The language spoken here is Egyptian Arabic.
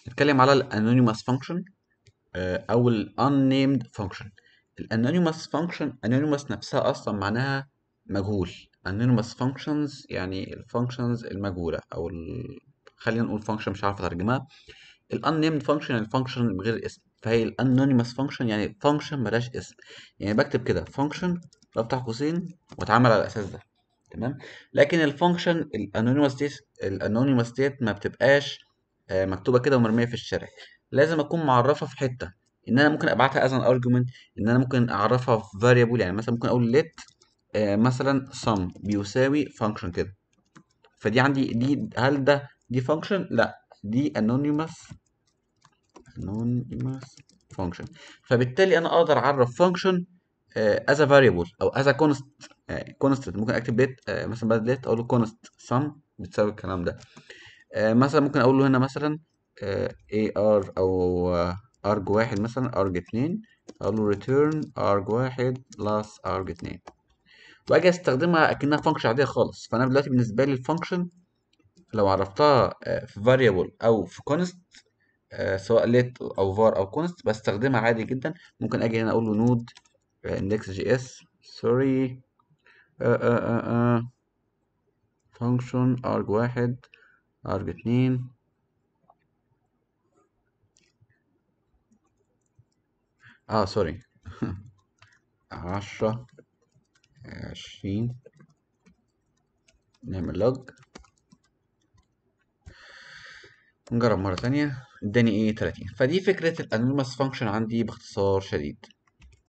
نتكلم على الانونيمous function آه، او ال unnamed function الانونيمous function anonymous نفسها اصلا معناها مجهول anonymous functions يعني الفانكشنز المجهوله او ال... خلينا نقول function مش عارف اترجمها ال unnamed function يعني function بغير اسم فهي ال anonymous function يعني function ملهاش اسم يعني بكتب كده function بفتح قوسين واتعامل على الاساس ده تمام لكن الفانكشن الانونيمous ديت الانونيمous ديت ما بتبقاش آه، مكتوبه كده ومرميه في الشارع لازم اكون معرفها في حته ان انا ممكن ابعتها از ان ارجيومنت ان انا ممكن اعرفها في variable يعني مثلا ممكن اقول let آه، مثلا sum بيساوي function كده فدي عندي دي هل ده دي function لا دي anonymous anonymous function فبالتالي انا اقدر اعرف function آه، as a variable او as a constant آه، constant ممكن اكتب let آه، مثلا بدل let اقول له const sum بتساوي الكلام ده آه، مثلا ممكن اقول له هنا مثلا آه، ar او آه، arg واحد مثلا arg اتنين اقول له return arg واحد plus arg اتنين واجي استخدمها اكنها فانكشن عاديه خالص فانا دلوقتي بالنسبه لي الفانكشن لو عرفتها آه، في variable او في constant آه، سواء let او var او const بستخدمها عادي جدا ممكن اجي هنا اقول له node index جي اس سوري function arg واحد arg اتنين اه سوري عشرة عشرين نعمل لوج نجرب مرة تانية اداني ايه 30 فدي فكرة الانونيمous فانكشن عندي باختصار شديد